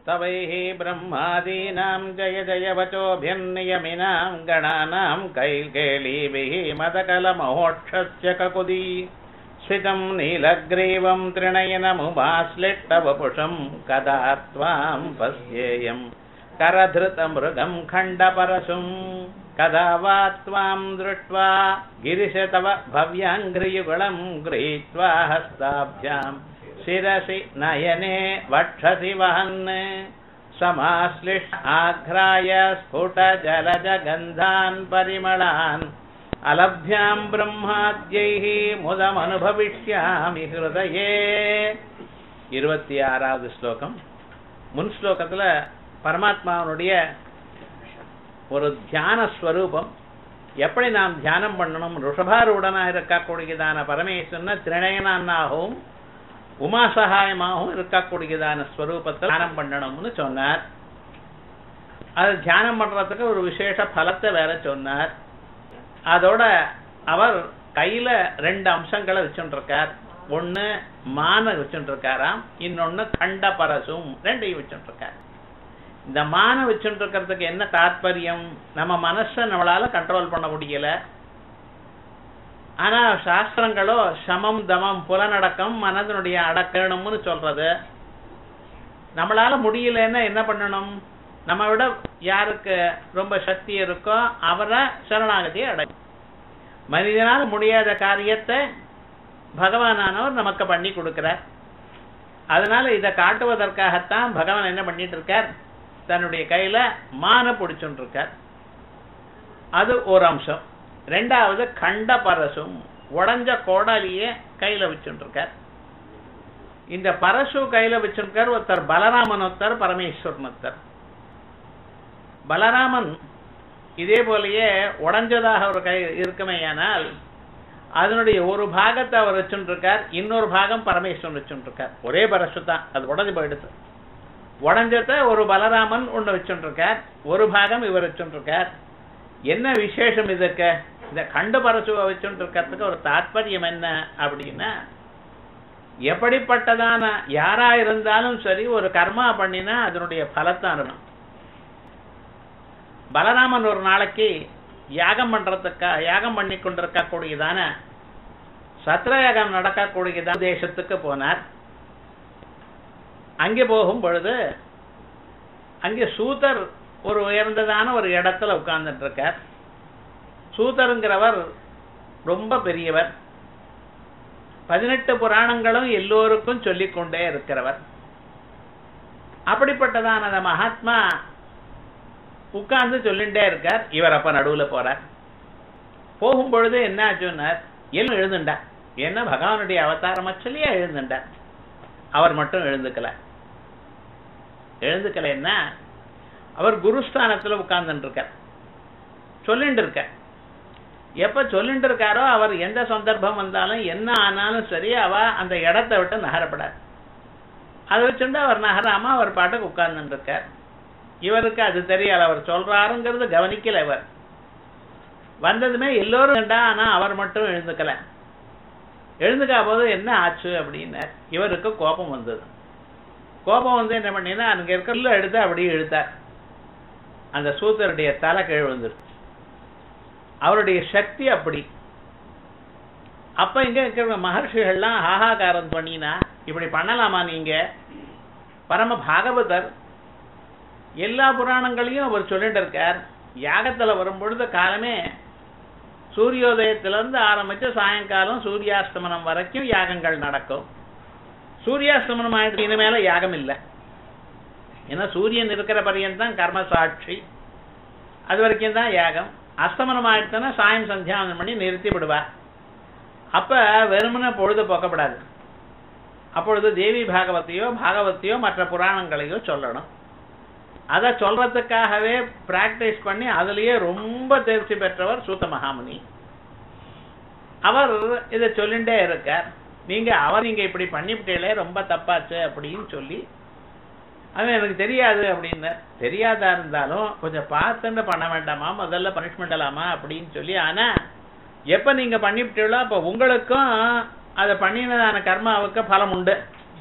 तवैः ब्रह्मादीनां जय जय वचोभिर्नियमिनां गणानां कैकेलीभिः मदकलमहोक्षस्य ककुदी स्फितं नीलग्रीवं त्रिणयनमुभाश्लिष्टवपुषं कदा त्वां पश्येयं करधृतमृगं खण्डपरशुं कदा वा त्वां दृष्ट्वा गिरिश तव भव्याङ्घ्रियुगलं गृहीत्वा हस्ताभ्याम् शिरसि नयने वक्षसि वहन् समाश्लिष् आघ्राय स्फुटजलजगन्धान् परिमलान् अलभ्यां ब्रह्माद्यैः முதமனுபவிஷ்யாமி ஹிருதயே இருபத்தி ஆறாவது ஸ்லோகம் முன் ஸ்லோகத்துல பரமாத்மாவனுடைய ஒரு தியான ஸ்வரூபம் எப்படி நாம் தியானம் பண்ணணும் ருஷபாரூடனாக இருக்கக்கூடியதான பரமேஸ்வரனை திரிணயனாகவும் உமா சகாயமாகவும் இருக்கக்கூடியதான ஸ்வரூபத்தை தியானம் பண்ணணும்னு சொன்னார் அது தியானம் பண்றதுக்கு ஒரு விசேஷ பலத்தை வேற சொன்னார் அதோட அவர் கையில ரெண்டு அம்சங்களை வச்சுருக்கார் ஒண்ணு மான வச்சுருக்காராம் இன்னொன்னு கண்ட பரசும் ரெண்டையும் வச்சுருக்கார் இந்த மான வச்சுட்டு இருக்கிறதுக்கு என்ன தாற்பயம் நம்ம மனசை நம்மளால கண்ட்ரோல் பண்ண முடியல ஆனா சாஸ்திரங்களோ சமம் தமம் புலனடக்கம் மனதனுடைய அடக்கணும்னு சொல்றது நம்மளால முடியலன்னா என்ன பண்ணணும் நம்ம விட யாருக்கு ரொம்ப சக்தி இருக்கோ அவரை சரணாகதியை அடை மனிதனால் முடியாத காரியத்தை பகவானானவர் நமக்கு பண்ணி கொடுக்கிறார் அதனால இதை காட்டுவதற்காகத்தான் பகவான் என்ன பண்ணிட்டு இருக்கார் தன்னுடைய கையில மான பிடிச்சுட்டு இருக்கார் அது ஒரு அம்சம் ரெண்டாவது கண்ட பரசும் உடஞ்ச கோடாலியே கையில வச்சுருக்கார் இந்த பரசு கையில வச்சிருக்கார் ஒருத்தர் பலராமன் ஒருத்தர் பரமேஸ்வரன் ஒருத்தர் பலராமன் இதே போலயே உடஞ்சதாக ஒரு கை இருக்குமேயானால் அதனுடைய ஒரு பாகத்தை அவர் வச்சுருக்கார் இன்னொரு பாகம் பரமேஸ்வரன் வச்சுருக்கார் ஒரே பரசு தான் அது உடஞ்சு போயிடுது உடஞ்சத ஒரு பலராமன் ஒன்று வச்சுருக்கார் ஒரு பாகம் இவர் வச்சுருக்கார் என்ன விசேஷம் இதுக்கு இந்த கண்டு பரசுவை வச்சுட்டு இருக்கிறதுக்கு ஒரு தாற்பயம் என்ன அப்படின்னா எப்படிப்பட்டதான யாரா இருந்தாலும் சரி ஒரு கர்மா பண்ணினா அதனுடைய பலத்தான் இருக்கணும் பலராமன் ஒரு நாளைக்கு யாகம் பண்றதுக்கா யாகம் பண்ணி கொண்டிருக்கக்கூடியதான சத்ரயாகம் நடக்கக்கூடியதான தேசத்துக்கு போனார் அங்கே போகும் பொழுது அங்கே சூதர் ஒரு உயர்ந்ததான ஒரு இடத்துல உட்கார்ந்துட்டு இருக்கார் சூதருங்கிறவர் ரொம்ப பெரியவர் பதினெட்டு புராணங்களும் எல்லோருக்கும் சொல்லிக் கொண்டே இருக்கிறவர் அப்படிப்பட்டதான அந்த மகாத்மா உட்கார்ந்து சொல்லிட்டே இருக்கார் இவர் அப்ப நடுவுல போறார் போகும் பொழுது என்ன ஆச்சுன்னார் எல்லாம் எழுந்துண்டார் என்ன பகவானுடைய அவதாரம் சொல்லியே எழுந்துண்டார் அவர் மட்டும் எழுந்துக்கல எழுந்துக்கலைன்னா அவர் குருஸ்தானத்துல உட்கார்ந்துட்டு இருக்கார் சொல்லிட்டு இருக்க எப்ப சொல்லிட்டு இருக்காரோ அவர் எந்த சந்தர்ப்பம் வந்தாலும் என்ன ஆனாலும் சரி அவ அந்த இடத்த விட்டு நகரப்படாது அதை வச்சுட்டு அவர் நகராம அவர் பாட்டுக்கு உட்கார்ந்துட்டு இருக்கார் இவருக்கு அது தெரியல அவர் சொல்றாருங்கிறது கவனிக்கல இவர் வந்ததுமே எல்லோரும் ஆனா அவர் மட்டும் எழுந்துக்கல எழுந்துக்கா போது என்ன ஆச்சு அப்படின்னார் இவருக்கு கோபம் வந்தது கோபம் வந்து என்ன பண்ணினா அங்க இருக்கிற எடுத்து அப்படியே இழுத்தார் அந்த சூத்தருடைய தலை கீழ் வந்துருக்கு அவருடைய சக்தி அப்படி அப்ப இங்க இருக்கிற மகர்ஷிகள்லாம் ஹாஹாகாரம் பண்ணினா இப்படி பண்ணலாமா நீங்க பரம பாகவதர் எல்லா புராணங்களையும் அவர் சொல்லிட்டு இருக்கார் யாகத்துல வரும்பொழுது காலமே சூரியோதயத்திலிருந்து ஆரம்பிச்சு சாயங்காலம் சூரியாஸ்தமனம் வரைக்கும் யாகங்கள் நடக்கும் சூரியாஸ்தமனம் ஆயிடுச்சு இனிமேல யாகம் இல்லை ஏன்னா சூரியன் இருக்கிற பரியந்தான் கர்ம சாட்சி அது வரைக்கும் தான் யாகம் அஸ்தமனம் ஆயிடுச்சுன்னா சாயம் சந்தியாவனம் பண்ணி நிறுத்தி விடுவார் அப்ப வெறுமனே பொழுது போக்கப்படாது அப்பொழுது தேவி பாகவத்தையோ பாகவத்தையோ மற்ற புராணங்களையோ சொல்லணும் அதை சொல்றதுக்காகவே பிராக்டிஸ் பண்ணி அதுலயே ரொம்ப தேர்ச்சி பெற்றவர் சூத்த மகாமுனி அவர் இதை சொல்லிண்டே இருக்கார் நீங்க அவர் நீங்க இப்படி பண்ணிவிட்டீங்களே ரொம்ப தப்பாச்சு அப்படின்னு சொல்லி அவன் எனக்கு தெரியாது அப்படின்னு தெரியாதா இருந்தாலும் கொஞ்சம் பார்த்துட்டு பண்ண வேண்டாமா முதல்ல பனிஷ்மெண்ட் அலாமா அப்படின்னு சொல்லி ஆனா எப்ப நீங்க பண்ணிவிட்டீங்களோ அப்ப உங்களுக்கும் அதை பண்ணினதான கர்மாவுக்கு பலம் உண்டு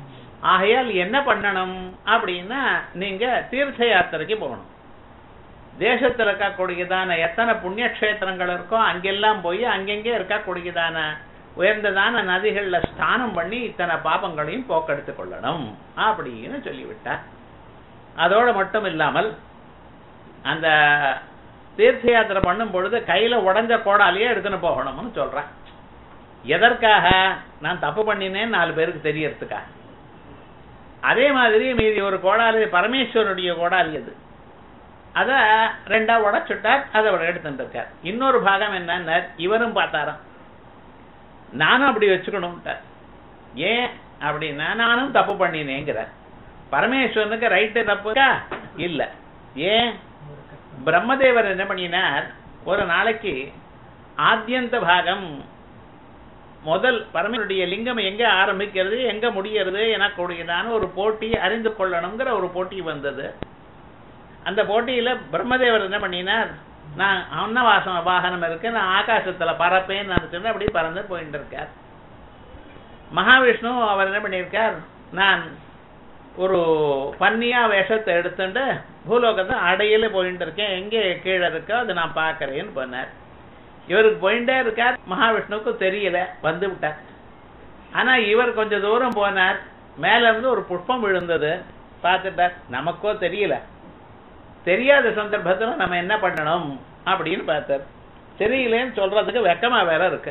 ஆகையால் என்ன பண்ணணும் அப்படின்னா நீங்க தீர்த்த யாத்திரைக்கு போகணும் தேசத்துல இருக்கக்கூடியதான எத்தனை புண்ணிய கஷேத்திரங்கள் இருக்கோ அங்கெல்லாம் போய் அங்கெங்கே இருக்கக்கூடியதான உயர்ந்ததான நதிகள்ல ஸ்நானம் பண்ணி இத்தனை பாபங்களையும் போக்கெடுத்துக் கொள்ளணும் அப்படின்னு சொல்லிவிட்டார் அதோட மட்டும் இல்லாமல் அந்த தீர்த்த யாத்திரை பண்ணும் பொழுது கையில உடஞ்ச கோடாலேயே எடுத்துன்னு போகணும்னு சொல்றேன் எதற்காக நான் தப்பு பண்ணினேன்னு நாலு பேருக்கு தெரியறதுக்காக அதே மாதிரி மீதி ஒரு கோடாலி பரமேஸ்வரனுடைய கோடாலி அது அத ரெண்டா உடைச்சுட்டார் அதை அவர் எடுத்துட்டு இருக்கார் இன்னொரு பாகம் என்னன்னா இவரும் பார்த்தாராம் நானும் அப்படி வச்சுக்கணும்ட்டார் ஏன் அப்படின்னா நானும் தப்பு பண்ணினேங்கிறார் பரமேஸ்வரனுக்கு ரைட்டு தப்புக்கா இல்ல ஏன் பிரம்மதேவர் என்ன பண்ணினார் ஒரு நாளைக்கு ஆத்தியந்த பாகம் முதல் பரமனுடைய லிங்கம் எங்க ஆரம்பிக்கிறது எங்க முடிகிறது எனக்கூடியதான ஒரு போட்டி அறிந்து கொள்ளணுங்கிற ஒரு போட்டி வந்தது அந்த போட்டியில பிரம்மதேவர் என்ன பண்ணினார் நான் அன்னவாசன வாகனம் இருக்கு நான் ஆகாசத்துல பறப்பேன்னு நினைச்சுட்டு அப்படியே பறந்து போயிட்டு இருக்கார் மகாவிஷ்ணு அவர் என்ன பண்ணியிருக்கார் நான் ஒரு பன்னியா வேஷத்தை எடுத்துட்டு பூலோகத்தை அடையில போயிட்டு இருக்கேன் எங்கே கீழே இருக்கோ அதை நான் பார்க்கறேன்னு பண்ணார் இவருக்கு போயிட்டே இருக்கார் மகாவிஷ்ணுவுக்கு தெரியல வந்து விட்டார் ஆனா இவர் கொஞ்சம் தூரம் போனார் மேல இருந்து ஒரு புஷ்பம் விழுந்தது பார்த்துட்டார் நமக்கோ தெரியல தெரியாத சந்தர்ப்பத்துல நம்ம என்ன பண்ணணும் அப்படின்னு பார்த்தார் தெரியலேன்னு சொல்றதுக்கு வெக்கமா வேற இருக்கு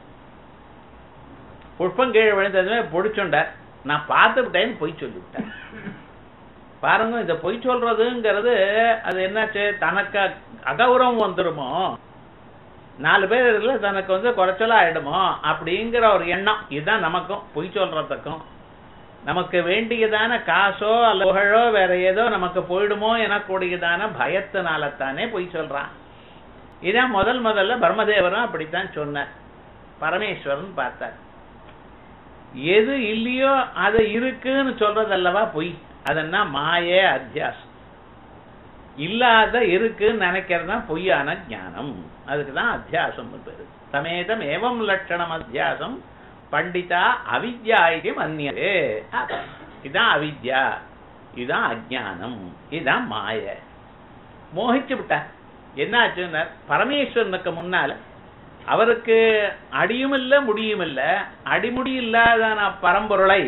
புஷ்பம் கீழே விழுந்ததுமே பிடிச்சுண்டார் நான் பார்த்து விட்டேன்னு பொய் சொல்லிவிட்டேன் பாருங்க இந்த பொய் சொல்றதுங்கிறது அது என்னாச்சு தனக்கு அகௌரவம் வந்துருமோ நாலு பேர் இருக்குல்ல தனக்கு வந்து குறைச்சலா ஆயிடுமோ அப்படிங்கிற ஒரு எண்ணம் இதுதான் நமக்கும் பொய் சொல்றதுக்கும் நமக்கு வேண்டியதான காசோ அல்ல புகழோ வேற ஏதோ நமக்கு போயிடுமோ எனக்கூடியதான பயத்தினால தானே பொய் சொல்றான் இதான் முதல் முதல்ல பிரம்மதேவரும் அப்படித்தான் சொன்னார் பரமேஸ்வரன் பார்த்தார் எது இல்லையோ அது இருக்குன்னு சொல்றதல்லவா பொய் அதென்னா மாயே அத்தியாசம் இல்லாத இருக்குன்னு நினைக்கிறது தான் பொய்யான ஞானம் அதுக்கு தான் அத்தியாசம் பேரு சமேதம் ஏவம் லட்சணம் அத்தியாசம் பண்டிதா அவித்யா இது மன்னியதே இதான் அவித்யா இதுதான் அஜானம் இதுதான் மாய மோகிச்சு விட்டார் என்ன ஆச்சுன்னா பரமேஸ்வரனுக்கு முன்னால அவருக்கு அடியும் இல்ல முடியும் இல்ல அடிமுடி இல்லாத பரம்பொருளை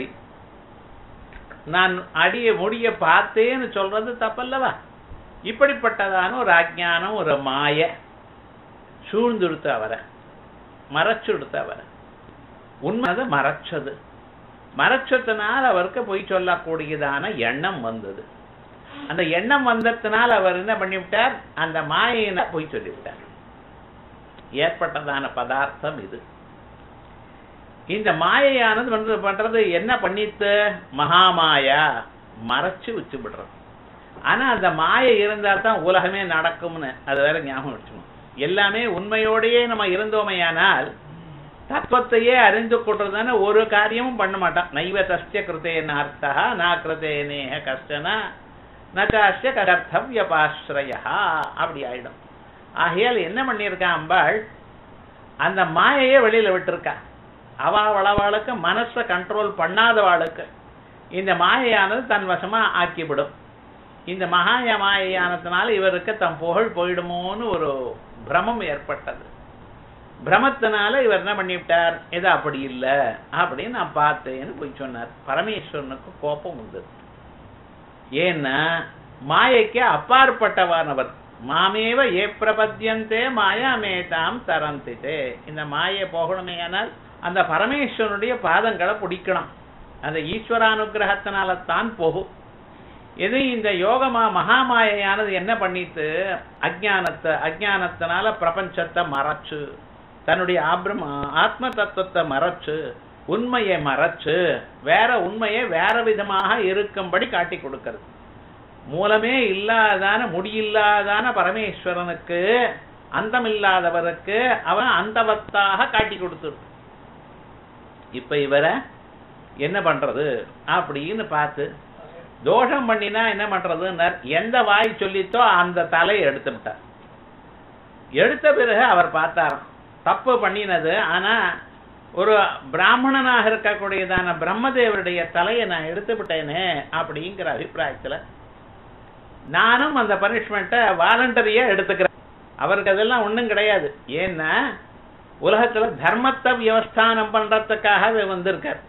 நான் அடிய முடிய பார்த்தேன்னு சொல்றது தப்பல்லவா இப்படிப்பட்டதான ஒரு அஜானம் ஒரு மாய சூழ்ந்துடுத்து அவரை மறைச்சுடுத்து அவரை உண்மை மறைச்சது மறைச்சதுனால் அவருக்கு பொய் சொல்லக்கூடியதான எண்ணம் வந்தது அந்த எண்ணம் வந்ததுனால் அவர் என்ன பண்ணிவிட்டார் அந்த மாயின பொய் சொல்லிவிட்டார் ஏற்பட்டதான பதார்த்தம் இது இந்த மாயையானது வந்து பண்றது என்ன பண்ணித்து மகாமாயா மறைச்சு வச்சு விடுறது ஆனா அந்த மாயை இருந்தா தான் உலகமே நடக்கும்னு அது வேற ஞாபகம் வச்சுக்கணும் எல்லாமே உண்மையோடையே நம்ம இருந்தோமையானால் தத்துவத்தையே அறிந்து கொள்றதுதானே ஒரு காரியமும் பண்ண மாட்டான் நைவ தஸ்ய கிருத்தேன அர்த்தா நா கிருத்தேனேக கஷ்டனா நகாஷ்ய கர்த்தவியபாஸ்ரயா அப்படி ஆயிடும் ஆகையால் என்ன பண்ணியிருக்கான் அம்பாள் அந்த மாயையே வெளியில விட்டுருக்கா அவளவாளுக்கு மனசை கண்ட்ரோல் பண்ணாதவாளுக்கு இந்த மாயையானது தன் வசமா ஆக்கிவிடும் இந்த மகாய மாயையானதுனால இவருக்கு தன் புகழ் போயிடுமோன்னு ஒரு பிரமம் ஏற்பட்டது பிரமத்தினால இவர் என்ன பண்ணிவிட்டார் இது அப்படி இல்லை அப்படின்னு நான் பார்த்தேன்னு போய் சொன்னார் பரமேஸ்வரனுக்கு கோபம் உண்டு ஏன்னா மாயைக்கு அப்பாற்பட்டவானவர் மாமேவ ஏ பிரபத்தியந்தே மாயாமேதாம் தரந்திதே இந்த மாயை போகணுமே ஆனால் அந்த பரமேஸ்வரனுடைய பாதங்களை பிடிக்கணும் அந்த ஈஸ்வரானுகிரகத்தினால தான் போகும் எது இந்த யோகமா மகாமாயையானது என்ன பண்ணிட்டு அஜானத்தை அஜானத்தினால பிரபஞ்சத்தை மறைச்சு தன்னுடைய ஆப்ரம் ஆத்ம தத்துவத்தை மறைச்சு உண்மையை மறைச்சு வேற உண்மையை வேற விதமாக இருக்கும்படி காட்டி கொடுக்கிறது மூலமே இல்லாதான முடியில்லாதான பரமேஸ்வரனுக்கு அந்தமில்லாதவருக்கு அவன் அந்தவத்தாக காட்டி கொடுத்துரு இப்ப இவரை என்ன பண்றது அப்படின்னு பார்த்து தோஷம் பண்ணினா என்ன பண்றதுன்னு எந்த வாய் சொல்லித்தோ அந்த தலையை எடுத்து விட்டார் எடுத்த பிறகு அவர் பார்த்தாராம் தப்பு பண்ணினது ஆனா ஒரு பிராமணனாக இருக்கக்கூடியதான பிரம்மதேவருடைய தலையை நான் எடுத்து விட்டேனே அப்படிங்கிற அபிப்பிராயத்துல நானும் அந்த பனிஷ்மெண்ட்டை வாலண்டரியா எடுத்துக்கிறேன் அவருக்கு அதெல்லாம் ஒண்ணும் கிடையாது ஏன்னா உலகத்துல தர்மத்தை வியவஸ்தானம் பண்றதுக்காக வந்திருக்கார்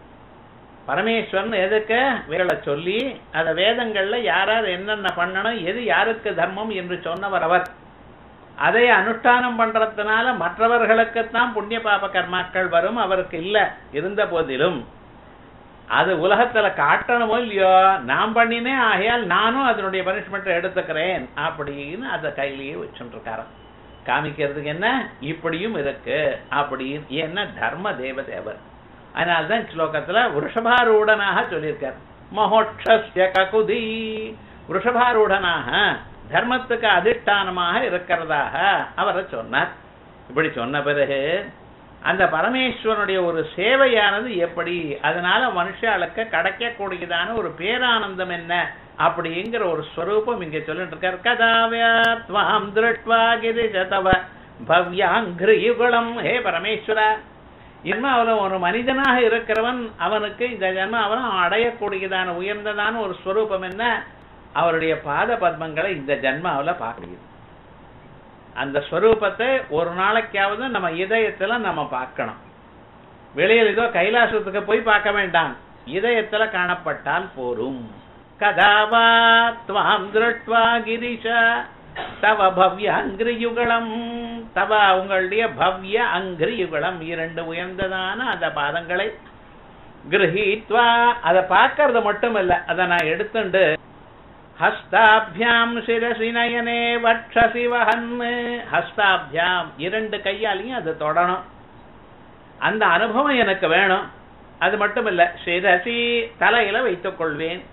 பரமேஸ்வரன் எதுக்கு வேலை சொல்லி அத வேதங்கள்ல யாரார் என்னென்ன பண்ணணும் எது யாருக்கு தர்மம் என்று சொன்னவர் அவர் அதை அனுஷ்டானம் பண்றதுனால மற்றவர்களுக்குத்தான் புண்ணிய பாப கர்மாக்கள் வரும் அவருக்கு இல்ல இருந்த போதிலும் அது உலகத்துல காட்டணுமோ இல்லையோ நான் பண்ணினே ஆகையால் நானும் அதனுடைய பனிஷ்மெண்ட்டை எடுத்துக்கிறேன் அப்படின்னு அதை கையிலேயே வச்சுட்டு இருக்காராம் காமிக்கிறதுக்கு என்ன இப்படியும் இருக்கு அப்படின்னு ஏன்னா தர்ம தேவதேவர் அதனால்தான் ஸ்லோகத்துல விருஷபாரூடனாக சொல்லியிருக்கார் மகோட்சஸ்ய ககுதி விருஷபாரூடனாக தர்மத்துக்கு அதிஷ்டானமாக இருக்கிறதாக அவரை சொன்னார் இப்படி சொன்ன பிறகு அந்த பரமேஸ்வரனுடைய ஒரு சேவையானது எப்படி அதனால மனுஷாளுக்கு கிடைக்கக்கூடியதான ஒரு பேரானந்தம் என்ன அப்படிங்கிற ஒரு ஸ்வரூபம் இங்க சொல்லிட்டு இருக்கார் கதாவியாத்வாம் திருட்வா கிரிஜதவ பவ்யாங்கிரியுகுலம் ஹே பரமேஸ்வரா இன்னும் அவன் ஒரு மனிதனாக இருக்கிறவன் அவனுக்கு இந்த ஜன்மம் அவன் அடையக்கூடியதான உயர்ந்ததான ஒரு ஸ்வரூபம் என்ன அவருடைய பாத பத்மங்களை இந்த ஜன்மாவில் பார்க்க முடியுது அந்த ஸ்வரூபத்தை ஒரு நாளைக்காவது நம்ம இதயத்துல நம்ம பார்க்கணும் வெளியில் ஏதோ கைலாசத்துக்கு போய் பார்க்க வேண்டாம் இதயத்துல காணப்பட்டால் போரும் கதாவா துவாம் திருட்வா கிரிஷ தவ பவ்ய அங்கிரியுகளம் தவ உங்களுடைய பவ்ய அங்கிரியுகளம் இரண்டு உயர்ந்ததான அந்த பாதங்களை கிரகித்வா அதை பார்க்கறது மட்டும் இல்ல அதை நான் எடுத்துண்டு ஹஸ்தாபியாம் சிரசி நயனே வட்சசி வஹன் ஹஸ்தாபியாம் இரண்டு கையாலையும் அதை தொடணும் அந்த அனுபவம் எனக்கு வேணும் அது மட்டும் இல்ல சிரசி தலையில வைத்துக் கொள்வேன்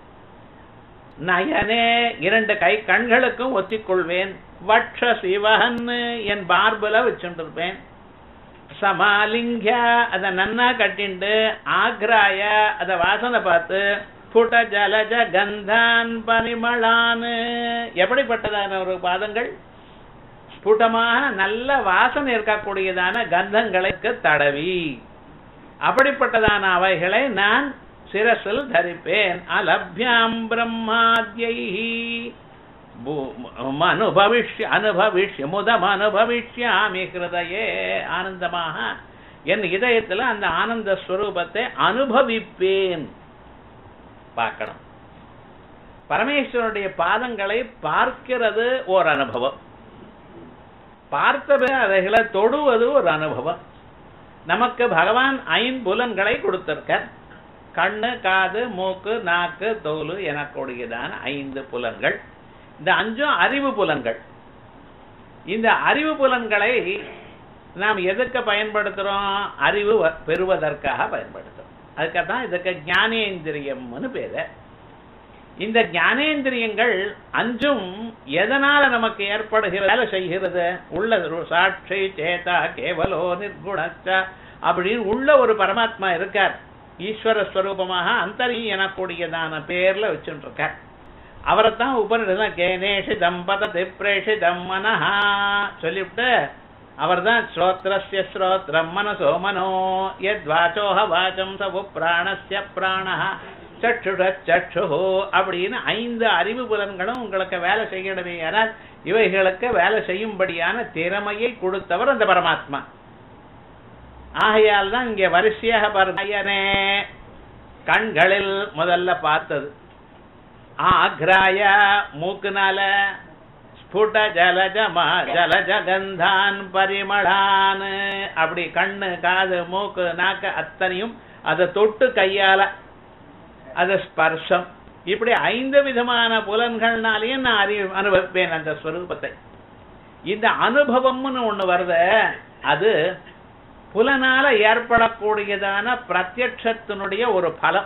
நயனே இரண்டு கை கண்களுக்கும் ஒத்திக்கொள்வேன் வட்ச சிவகன் என் பார்புல வச்சுருப்பேன் சமாலிங்க அதை நன்னா கட்டிண்டு ஆக்ராய அதை வாசனை பார்த்து புட ஜலஜ கந்தான் பரிமளான் எப்படிப்பட்டதான ஒரு பாதங்கள் ஸ்புடமான நல்ல வாசனை இருக்கக்கூடியதான கந்தங்களுக்கு தடவி அப்படிப்பட்டதான அவைகளை நான் சிரசில் தரிப்பேன் அலப்யாம் பிரம்மாத்யை அனுபவிஷ்ய அனுபவிஷ்ய முதம் அனுபவிஷ்யாமி ஹிருதயே ஆனந்தமாக என் இதயத்துல அந்த ஆனந்த ஸ்வரூபத்தை அனுபவிப்பேன் பார்க்கணும் பரமேஸ்வரனுடைய பாதங்களை பார்க்கிறது ஒரு அனுபவம் பார்த்தது அவைகளை தொடுவது ஒரு அனுபவம் நமக்கு பகவான் ஐம்புலன்களை கொடுத்திருக்கார் கண்ணு காது மூக்கு நாக்கு தோல் எனக்கூடியதான ஐந்து புலன்கள் இந்த அஞ்சும் அறிவு புலன்கள் இந்த அறிவு புலன்களை நாம் எதுக்கு பயன்படுத்துறோம் அறிவு பெறுவதற்காக பயன்படுத்துறோம் அதுக்காக தான் இதுக்கு ஞானேந்திரியம்னு பேரு இந்த ஞானேந்திரியங்கள் அஞ்சும் எதனால நமக்கு ஏற்படுகிற வேலை செய்கிறது உள்ள சாட்சி சேதா கேவலோ நிர்குணச்ச அப்படின்னு உள்ள ஒரு பரமாத்மா இருக்கார் ஈஸ்வர ஸ்வரூபமாக அந்தரி எனக்கூடியதான பேர்ல வச்சுட்டு இருக்கார் அவரைத்தான் உபனிடம் கேனேஷிதம் பததி பிரேஷிதம் மனஹா சொல்லிவிட்டு அவர் தான் ஸ்ரோத்ரஸ்ய ஸ்ரோத்ரம் மனசோ மனோ எத் வாச்சோஹ வாச்சம் சவு பிராணஸ்ய பிராணஹ சற்றுட சற்று அப்படின்னு ஐந்து அறிவு புலன்களும் உங்களுக்கு வேலை செய்யணுமே ஆனால் இவைகளுக்கு வேலை செய்யும்படியான திறமையை கொடுத்தவர் அந்த பரமாத்மா ஆகையால் தான் இங்கே வரிசையாக பாருங்கனே கண்களில் முதல்ல பார்த்தது ஆக்ராய மூக்குனால ஸ்புட ஜலஜமா ஜலஜ கந்தான் பரிமளான் அப்படி கண்ணு காது மூக்கு நாக்கு அத்தனையும் அதை தொட்டு கையால அது ஸ்பர்ஷம் இப்படி ஐந்து விதமான புலன்கள்னாலேயும் நான் அறி அனுபவிப்பேன் அந்த ஸ்வரூபத்தை இந்த அனுபவம்னு ஒண்ணு வருத அது புலனால ஏற்படக்கூடியதான பிரத்யட்சத்தினுடைய ஒரு பலம்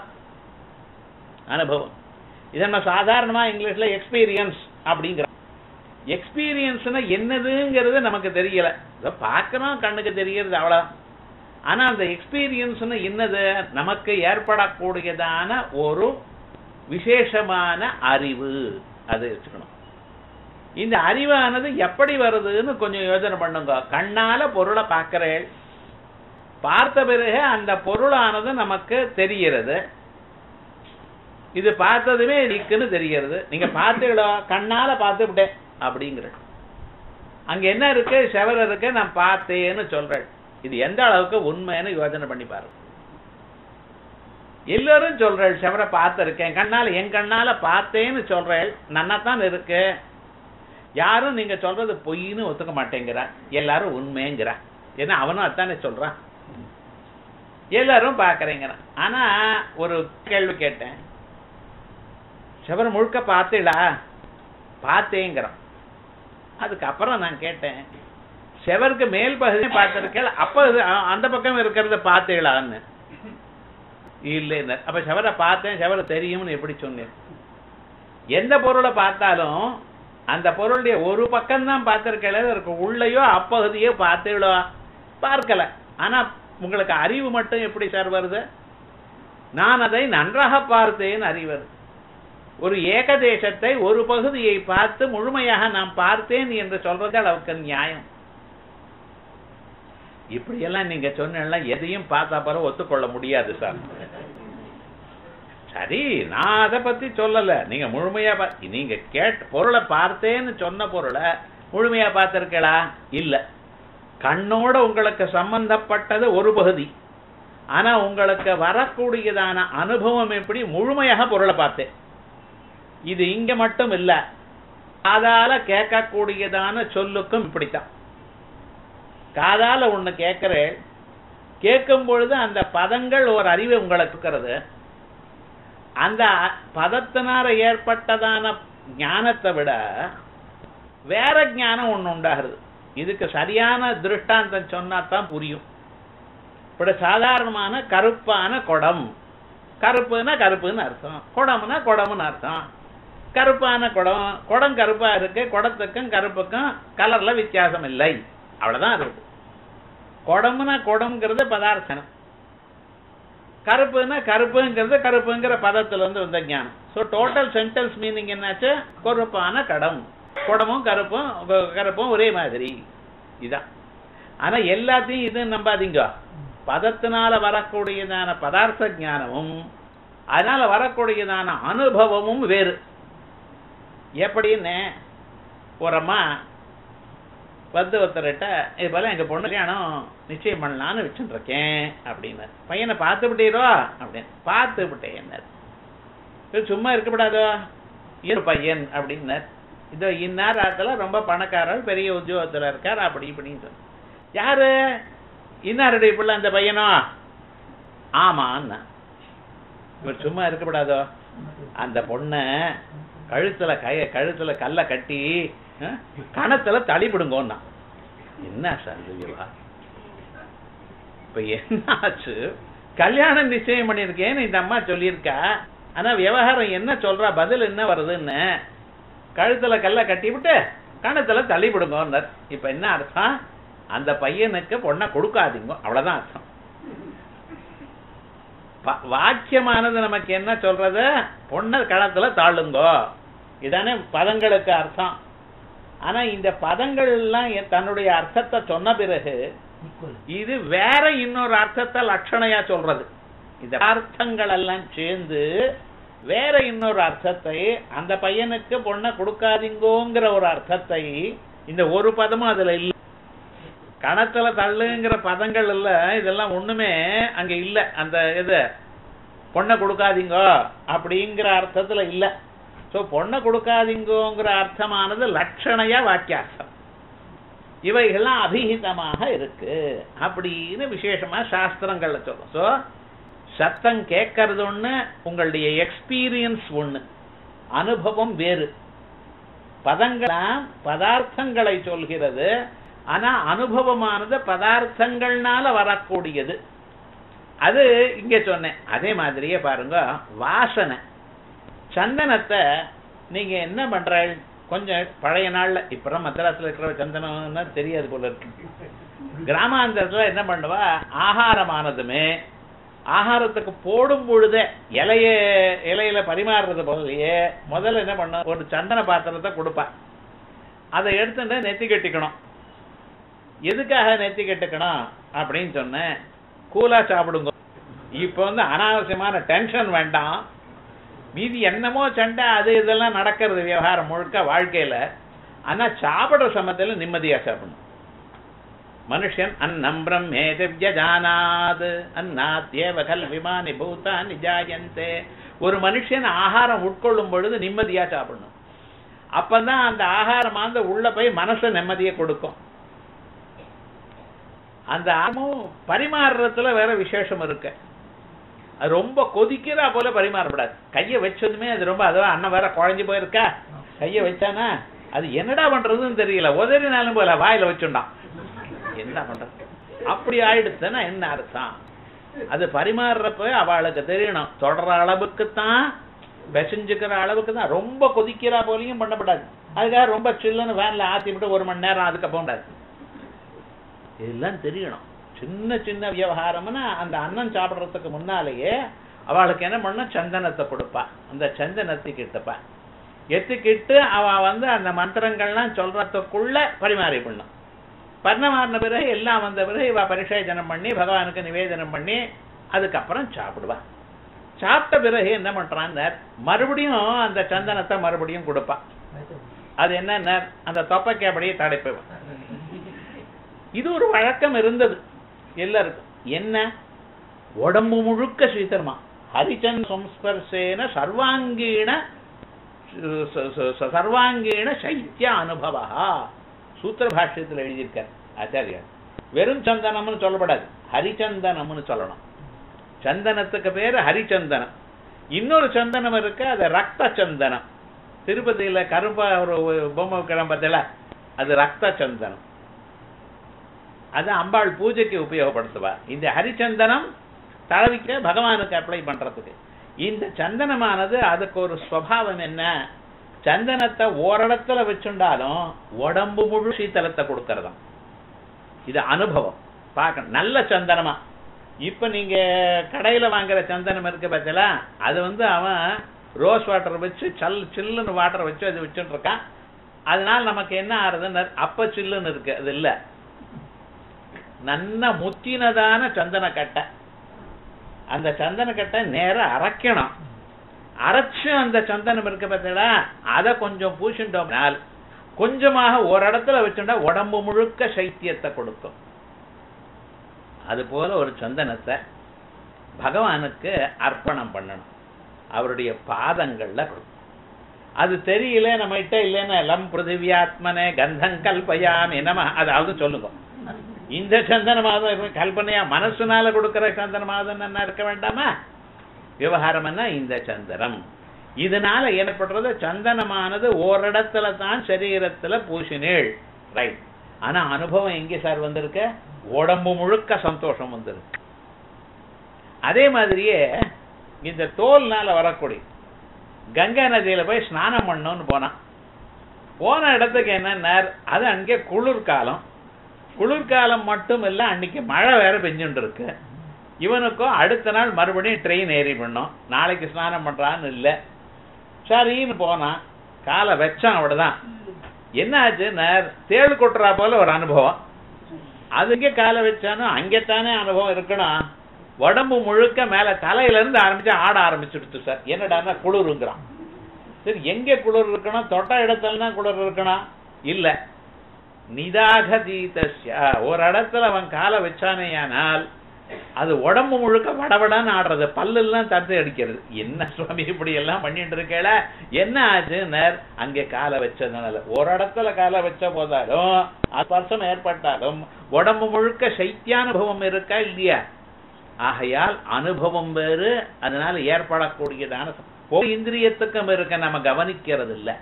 அனுபவம் இதை நம்ம சாதாரணமா இங்கிலீஷ்ல எக்ஸ்பீரியன்ஸ் அப்படிங்கிற எக்ஸ்பீரியன்ஸ்னா என்னதுங்கிறது நமக்கு தெரியல இதை பார்க்கணும் கண்ணுக்கு தெரியறது அவ்வளவுதான் ஆனா அந்த எக்ஸ்பீரியன்ஸ்னு என்னது நமக்கு ஏற்படக்கூடியதான ஒரு விசேஷமான அறிவு அது வச்சுக்கணும் இந்த அறிவானது எப்படி வருதுன்னு கொஞ்சம் யோசனை பண்ணுங்க கண்ணால பொருளை பார்க்கிறேன் பார்த்த பிறகு அந்த பொருளானது நமக்கு தெரிகிறது இது பார்த்ததுமே இருக்குன்னு தெரிகிறது நீங்க பார்த்தீங்களோ கண்ணால பார்த்து விட்டேன் அப்படிங்கிற அங்க என்ன இருக்கு செவர் இருக்கு நான் பார்த்தேன்னு சொல்றேன் இது எந்த அளவுக்கு உண்மைன்னு யோசனை பண்ணி பாருங்க எல்லாரும் சொல்றேன் செவரை பார்த்திருக்கேன் கண்ணால என் கண்ணால பார்த்தேன்னு சொல்றேன் நன்னாத்தான் இருக்கு யாரும் நீங்க சொல்றது பொய்ன்னு ஒத்துக்க மாட்டேங்கிறா எல்லாரும் உண்மைங்கிறா ஏன்னா அவனும் அதானே சொல்றான் எல்லாரும் பாக்குறேங்கிறான் ஆனா ஒரு கேள்வி கேட்டேன் செவர் முழுக்க பார்த்தீடா பார்த்தேங்கிறான் அதுக்கப்புறம் நான் கேட்டேன் செவருக்கு மேல் பகுதி பார்த்திருக்கேன் அப்ப இது- அ- அந்த பக்கம் இருக்கிறத பார்த்தீங்களான்னு இல்லைன்னு அப்ப செவரை பார்த்தேன் செவரை தெரியும்னு எப்படி சொன்னேன் எந்த பொருளை பார்த்தாலும் அந்த பொருளுடைய ஒரு பக்கம் தான் பார்த்திருக்கல இருக்கு உள்ளேயோ அப்பகுதியோ பார்த்தீங்களோ பார்க்கல ஆனா உங்களுக்கு அறிவு மட்டும் எப்படி சார் வருது நான் அதை நன்றாக பார்த்தேன் அறிவது ஒரு ஏகதேசத்தை ஒரு பகுதியை பார்த்து முழுமையாக நான் பார்த்தேன் என்று சொல்றது அளவுக்கு நியாயம் இப்படியெல்லாம் நீங்க சொன்னா எதையும் பார்த்தா பிறகு ஒத்துக்கொள்ள முடியாது சார் சரி நான் அதை பத்தி சொல்லல நீங்க முழுமையா பா நீங்க கேட்ட பொருளை பார்த்தேன்னு சொன்ன பொருளை முழுமையா பார்த்திருக்கலா இல்ல கண்ணோட உங்களுக்கு சம்பந்தப்பட்டது ஒரு பகுதி ஆனா உங்களுக்கு வரக்கூடியதான அனுபவம் எப்படி முழுமையாக பொருளை பார்த்தேன் இது இங்க மட்டும் இல்ல காதால கேட்கக்கூடியதான சொல்லுக்கும் இப்படித்தான் காதால ஒண்ணு கேட்கிறேன் கேட்கும் பொழுது அந்த பதங்கள் ஒரு அறிவு உங்களுக்கு இருக்கிறது அந்த பதத்தினால ஏற்பட்டதான ஞானத்தை விட வேற ஞானம் ஒண்ணு உண்டாகிறது இதுக்கு சரியான திருஷ்டாந்தம் சொன்னா தான் புரியும் இப்படி சாதாரணமான கருப்பான குடம் கருப்புன்னா கருப்புன்னு அர்த்தம் குடம்னா குடம்னு அர்த்தம் கருப்பான குடம் குடம் கருப்பா இருக்கு குடத்துக்கும் கருப்புக்கும் கலர்ல வித்தியாசம் இல்லை அவ்வளவுதான் இருக்கு குடம்னா குடம்ங்கிறது பதார்த்தம் கருப்புன்னா கருப்புங்கிறது கருப்புங்கிற பதத்துல இருந்து வந்த ஞானம் ஸோ டோட்டல் சென்டென்ஸ் மீனிங் என்னாச்சு கருப்பான கடம் குடமும் கருப்பும் க- கருப்பும் ஒரே மாதிரி இதான் ஆனா எல்லாத்தையும் இது நம்பாதீங்க பதத்தினால வரக்கூடியதான பதார்த்த ஞானமும் அதனால வரக்கூடியதான அனுபவமும் வேறு எப்படின்னு ஒரு அம்மா வந்து ஒருத்தர்கிட்ட இது போல எங்க பொண்ணு கல்யாணம் நிச்சயம் பண்ணலான்னு வச்சுட்டு இருக்கேன் அப்படின்னு பையனை பார்த்து விட்டீரோ அப்படின்னு பார்த்து விட்டேன் இது சும்மா இருக்கக்கூடாதோ இரு பையன் அப்படின்னார் இதோ இன்னார் ஆத்துல ரொம்ப பணக்காரர் பெரிய உத்தியோகத்துல இருக்கார் அப்படி இப்படின்னு சொன்ன யாரு இன்னாருடைய பிள்ளை அந்த பையனோ ஆமான்னா இவர் சும்மா இருக்கக்கூடாதோ அந்த பொண்ண கழுத்துல கைய கழுத்துல கல்ல கட்டி அஹ், கணத்துல தளிபிடுங்கோன்னா என்ன சார் இதுவா இப்ப என்ன ஆச்சு கல்யாணம் நிச்சயம் பண்ணியிருக்கேன்னு இந்த அம்மா சொல்லியிருக்கா ஆனா விவகாரம் என்ன சொல்றா பதில் என்ன வருதுன்னு கழுத்துல கல்ல கட்டி விட்டு கணத்துல தள்ளி விடுங்கன்னார் இப்ப என்ன அர்த்தம் அந்த பையனுக்கு பொண்ணை கொடுக்காதீங்க அவ்வளவுதான் அர்த்தம் ப- வாக்கியமானது நமக்கு என்ன சொல்றது பொண்ணை களத்துல தாழுங்கோ இதானே பதங்களுக்கு அர்த்தம் ஆனா இந்த பதங்கள் எல்லாம் எ- தன்னுடைய அர்த்தத்தை சொன்ன பிறகு இது வேற இன்னொரு அர்த்தத்தை லட்சணையா சொல்றது இந்த அர்த்தங்கள் எல்லாம் சேர்ந்து வேற இன்னொரு அர்த்தத்தை அந்த பையனுக்கு பொண்ணை கொடுக்காதீங்கோங்கிற ஒரு அர்த்தத்தை இந்த ஒரு பதமும் அதுல இல்ல கணத்துல தள்ளுங்கிற பதங்கள் இல்ல இதெல்லாம் ஒண்ணுமே அங்க இல்ல அந்த இது பொண்ணை கொடுக்காதீங்க அப்படிங்கிற அர்த்தத்துல இல்ல சோ பொண்ணை கொடுக்காதீங்கோங்கிற அர்த்தமானது லட்சணையா வாக்கியார்த்தம் இவைகள்லாம் அபிஹிதமாக இருக்கு அப்படின்னு விசேஷமா சாஸ்திரங்கள்ல சொல்லும் சோ சத்தம் கேட்கறது ஒண்ணு உங்களுடைய எக்ஸ்பீரியன்ஸ் ஒண்ணு அனுபவம் வேறு பதங்களாம் பதார்த்தங்களை சொல்கிறது ஆனா அனுபவமானது பதார்த்தங்கள்னால வரக்கூடியது அது இங்க சொன்னேன் அதே மாதிரியே பாருங்க வாசனை சந்தனத்தை நீங்க என்ன பண்றாள் கொஞ்சம் பழைய நாள்ல இப்பறம் மദ്രാஸ்ல இருக்கிற சந்தனம்னா தெரியாது போல இருக்கு கிராமாந்தரத்துல என்ன பண்ணுவா ஆகாரமானதுமே ஆகாரத்துக்கு போடும் பொழுதே இலைய இலையில பரிமாறுறது போலயே முதல்ல என்ன பண்ண ஒரு சந்தன பாத்திரத்தை கொடுப்பா அதை எடுத்துட்டு நெத்தி கட்டிக்கணும் எதுக்காக நெத்தி கட்டுக்கணும் அப்படின்னு சொன்னேன் கூலா சாப்பிடுங்க இப்போ வந்து அனாவசியமான டென்ஷன் வேண்டாம் மீதி என்னமோ சண்டை அது இதெல்லாம் நடக்கிறது விவகாரம் முழுக்க வாழ்க்கையில ஆனா சாப்பிடுற சமயத்துல நிம்மதியா சாப்பிடணும் மனுஷன் அன்னம் பிரம்மே திவ்யஜானாத் அன்னாத்யேவ கல்விமானி பூதானி ஜாயந்தே ஒரு மனுஷன் ஆகாரம் உட்கொள்ளும் பொழுது நிம்மதியா சாப்பிடணும் அப்பதான் அந்த ஆகாரம் அந்த உள்ள போய் மனசு நிம்மதியை கொடுக்கும் அந்த ஆகமும் பரிமாறுறதுல வேற விசேஷம் இருக்கு அது ரொம்ப கொதிக்கிறா போல பரிமாறப்படாது கையை வச்சதுமே அது ரொம்ப அதுவா அண்ணன் வேற குழஞ்சு போயிருக்கா கையை வச்சானா அது என்னடா பண்றதுன்னு தெரியல உதறினாலும் போல வாயில வச்சுண்டான் என்ன பண்றது அப்படி ஆயிடுச்சுன்னா என்ன அர்த்தம் அது பரிமாறுறப்ப அவளுக்கு தெரியணும் தொடர அளவுக்கு தான் விசைஞ்சுக்கிற அளவுக்கு தான் ரொம்ப கொதிக்கிறா போலையும் பண்ணப்படாது அதுக்காக ரொம்ப சில்லுன்னு வேன்ல ஆத்தி விட்டு ஒரு மணி நேரம் அதுக்கு போகக்கூடாது இதெல்லாம் தெரியணும் சின்ன சின்ன விவகாரம்னா அந்த அன்னம் சாப்பிடுறதுக்கு முன்னாலேயே அவளுக்கு என்ன பண்ண சந்தனத்தை கொடுப்பா அந்த சந்தனத்தை கிட்டப்பா எத்துக்கிட்டு அவ வந்து அந்த மந்திரங்கள்லாம் சொல்றதுக்குள்ள பரிமாறி பண்ணும் பரிமாறின பிறகு எல்லாம் வந்த பிறகு இவ பரிசேஜனம் பண்ணி பகவானுக்கு நிவேதனம் பண்ணி அதுக்கப்புறம் சாப்பிடுவா சாப்பிட்ட பிறகு என்ன பண்றான்னு மறுபடியும் அந்த சந்தனத்தை மறுபடியும் கொடுப்பா அது என்ன அந்த தொப்பைக்கு அப்படியே தடைப்புவா இது ஒரு வழக்கம் இருந்தது எல்லாருக்கும் என்ன உடம்பு முழுக்க ஸ்ரீதர்மா ஹரிச்சந்த் சம்ஸ்பர்சேன சர்வாங்கீண ச- ச- ச- சர்வாங்கீண சைத்திய அனுபவா சூத்திர பாஷ்யத்தில் எழுதியிருக்கார் ஆச்சாரியார் வெறும் சந்தனம்னு சொல்லப்படாது ஹரிச்சந்தனம்னு சொல்லணும் சந்தனத்துக்கு பேரு ஹரிச்சந்தனம் இன்னொரு சந்தனம் இருக்கு அது ரக்த சந்தனம் திருப்பதியில கரும்பா ஒரு பொம்மை கிளம்பத்துல அது ரக்த சந்தனம் அது அம்பாள் பூஜைக்கு உபயோகப்படுத்துவா இந்த ஹரிச்சந்தனம் தடவிக்க பகவானுக்கு அப்ளை பண்றதுக்கு இந்த சந்தனமானது அதுக்கு ஒரு ஸ்வபாவம் என்ன சந்தனத்தை ஓரிடத்துல வச்சுண்டாலும் உடம்பு முழு சீத்தலத்தை கொடுக்கறதாம் இது அனுபவம் பார்க்கணும் நல்ல சந்தனமா இப்ப நீங்க கடையில வாங்குற சந்தனம் இருக்கு பார்த்தீங்களா அது வந்து அவன் ரோஸ் வாட்டர் வச்சு சல் சில்லுன்னு வாட்டர் வச்சு அது வச்சுட்டு இருக்கான் அதனால நமக்கு என்ன ஆறுதுன்னு அப்ப சில்லுன்னு இருக்கு அது இல்ல நன்ன முத்தினதான சந்தன கட்டை அந்த சந்தன கட்டை நேரா அரைக்கணும் அரைச்சு அந்த சந்தனம் இருக்கு பார்த்தீங்களா அதை கொஞ்சம் பூசிட்டோம்னால் கொஞ்சமாக ஒரு இடத்துல வச்சுட்டா உடம்பு முழுக்க சைத்தியத்தை கொடுக்கும் அது போல ஒரு சந்தனத்தை பகவானுக்கு அர்ப்பணம் பண்ணணும் அவருடைய பாதங்கள்ல கொடுக்கணும். அது தெரியல நம்ம கிட்ட இல்லைன்னா லம் பிருத்திவியாத்மனே கந்தம் கல்பயாமி நம அதாவது சொல்லுங்க இந்த சந்தனமாவது இருக்கு, கல்பனையா மனசுனால கொடுக்கிற சந்தனமாவது என்ன இருக்க வேண்டாமா விவகாரம் என்ன இந்த சந்தனம் இதனால ஏற்படுறது சந்தனமானது ஓரிடத்துல தான் சரீரத்துல பூசினேள் ரைட் ஆனா அனுபவம் எங்கே சார் வந்திருக்கு உடம்பு முழுக்க சந்தோஷம் வந்திருக்கு அதே மாதிரியே இந்த தோல்னால வரக்கூடிய கங்கா நதியில போய் ஸ்நானம் பண்ணணும்னு போனான் போன இடத்துக்கு என்னன்னா அது அங்கே குளிர்காலம் குளிர்காலம் மட்டும் இல்ல அன்னைக்கு மழை வேற பெஞ்சுட்டு இருக்கு இவனுக்கும் அடுத்த நாள் மறுபடியும் ட்ரெயின் ஏறி பண்ணோம் நாளைக்கு ஸ்நானம் பண்றான்னு இல்ல சரின்னு போனான் காலை வச்சான் அவ்வளவுதான் என்ன ஆச்சு தேள் கொட்டுறா போல ஒரு அனுபவம் அதுக்கே காலை வச்சானோ அங்கேத்தானே அனுபவம் இருக்கணும் உடம்பு முழுக்க மேல தலையில இருந்து ஆரம்பிச்சு ஆட ஆரம்பிச்சுடுச்சு சார் என்னடான்னா குளிருங்கிறான் சரி எங்க குளிர் இருக்கணும் தொட்ட இடத்துல தான் குளிர் இருக்கணும் இல்ல நிதாகதீதஸ்ய ஒரு இடத்துல அவன் காலை வச்சானேயானால் அது உடம்பு முழுக்க வடவடன்னு ஆடுறது பல்லெல்லாம் தட்டு அடிக்கிறது என்ன சுவாமி இப்படி எல்லாம் பண்ணிட்டு இருக்கல என்ன ஆச்சுன்னர் அங்கே காலை வச்சதுனால ஒரு இடத்துல காலை வச்ச போதாலும் ஸ்பர்சம் ஏற்பட்டாலும் உடம்பு முழுக்க சைத்தியானுபவம் இருக்கா இல்லையா ஆகையால் அனுபவம் வேறு அதனால ஏற்படக்கூடியதான ச- ஒவ்வொரு இந்திரியத்துக்கும் இருக்க நம்ம கவனிக்கிறது இல்ல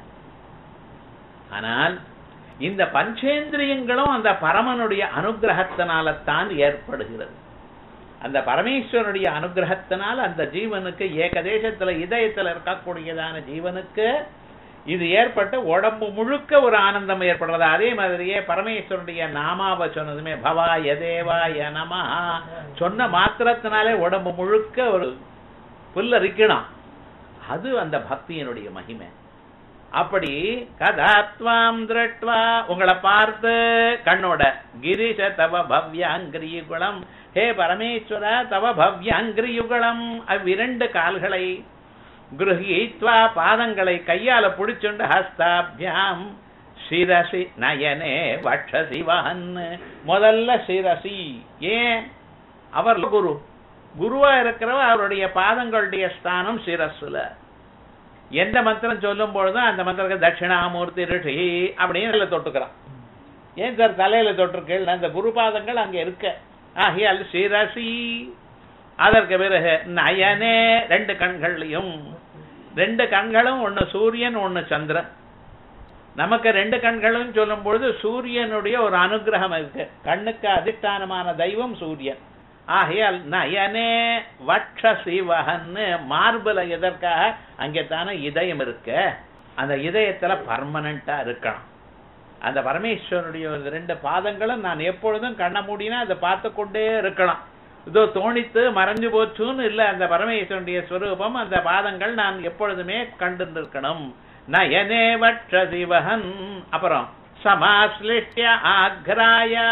ஆனால் இந்த பஞ்சேந்திரியங்களும் அந்த பரமனுடைய அனுகிரகத்தினால தான் ஏற்படுகிறது அந்த பரமேஸ்வரனுடைய அனுகிரகத்தினால் அந்த ஜீவனுக்கு ஏகதேசத்துல இதயத்துல இருக்கக்கூடியதான ஜீவனுக்கு இது ஏற்பட்டு உடம்பு முழுக்க ஒரு ஆனந்தம் ஏற்படுறது அதே மாதிரியே பரமேஸ்வரனுடைய நாமாவ சொன்னதுமே பவாய தேவாய நம சொன்ன மாத்திரத்தினாலே உடம்பு முழுக்க ஒரு புல்லரிக்கணும் அது அந்த பக்தியினுடைய மகிமை அப்படி கதாத்வாம் திருட்வா உங்களை பார்த்து கண்ணோட கிரீஷ தவ பவ்யாங்கிரி குணம் ஹே பரமேஸ்வர தவ பவ்யாங்கிரியுகலம் அவ்விரண்டு கால்களை கிரகித்வா பாதங்களை கையால பிடிச்சுண்டு ஹஸ்தாபியாம் சிரசி நயனே வட்சசி வஹன் முதல்ல சிரசி ஏன் அவர் குரு குருவா இருக்கிறவ அவருடைய பாதங்களுடைய ஸ்தானம் சிரஸ்ல எந்த மந்திரம் சொல்லும் பொழுதும் அந்த மந்திரத்துக்கு தட்சிணாமூர்த்தி ரிஷி அப்படின்னு இதுல தொட்டுக்கிறான் ஏன் சார் தலையில தொட்டிருக்கீள் அந்த குரு பாதங்கள் அங்க இருக்க ஆகியால் சிரசி அதற்கு பிறகு நயனே ரெண்டு கண்கள்லையும் ரெண்டு கண்களும் ஒன்னு சூரியன் ஒன்னு சந்திரன் நமக்கு ரெண்டு கண்களும் சொல்லும் பொழுது சூரியனுடைய ஒரு அனுகிரகம் இருக்கு கண்ணுக்கு அதிஷ்டானமான தெய்வம் சூரியன் ஆகையால் நயனே வட்ச சிவகன்னு மார்புல எதற்காக அங்கே தானே இதயம் இருக்கு அந்த இதயத்துல பர்மனண்டா இருக்கணும் அந்த பரமேஸ்வரனுடைய ஒரு ரெண்டு பாதங்களும் நான் எப்பொழுதும் கண்ணை மூடினா அதை பார்த்து கொண்டே இருக்கலாம் இதோ தோணித்து மறைஞ்சு போச்சுன்னு இல்லை அந்த பரமேஸ்வரனுடைய ஸ்வரூபம் அந்த பாதங்கள் நான் எப்பொழுதுமே கண்டு இருக்கணும் நயனே வட்ச சிவகன் அப்புறம் சமாஸ்லிஷ்ய ஆக்ராயா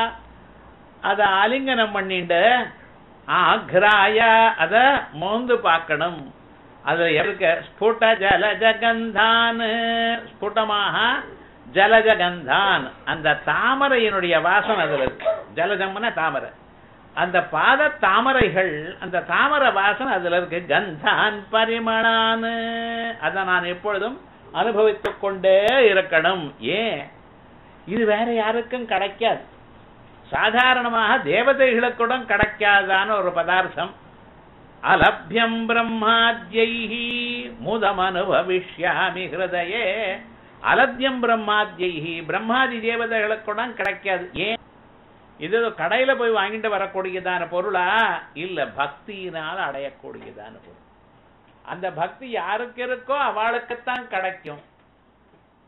அத ஆலிங்கனம் பண்ணிட்டு ஆக்ராய அத மோந்து பார்க்கணும் அதுல இருக்க ஸ்புட ஜலஜகந்தான் ஸ்புடமாக ஜலஜகந்தான் அந்த தாமரையினுடைய வாசனை அதுல இருக்கு ஜலஜம்னா தாமரை அந்த பாத தாமரைகள் அந்த தாமரை வாசனை அதுல இருக்கு கந்தான் பரிமளான்னு அதை நான் எப்பொழுதும் அனுபவித்துக் கொண்டே இருக்கணும் ஏன் இது வேற யாருக்கும் கிடைக்காது சாதாரணமாக தேவதைகளுக்கூட கிடைக்காதான ஒரு பதார்த்தம் அலப்யம் பிரம்மாத்யைஹி முதமனுபவிஷ்யாமி ஹிருதயே அலப்யம் பிரம்மாத்யைஹி பிரம்மாதி தேவதைகளுக்கூட கிடைக்காது ஏன் இது கடையில போய் வாங்கிட்டு வரக்கூடியதான பொருளா இல்ல பக்தியினால் அடையக்கூடியதான பொருள் அந்த பக்தி யாருக்கு இருக்கோ அவளுக்குத்தான் கிடைக்கும்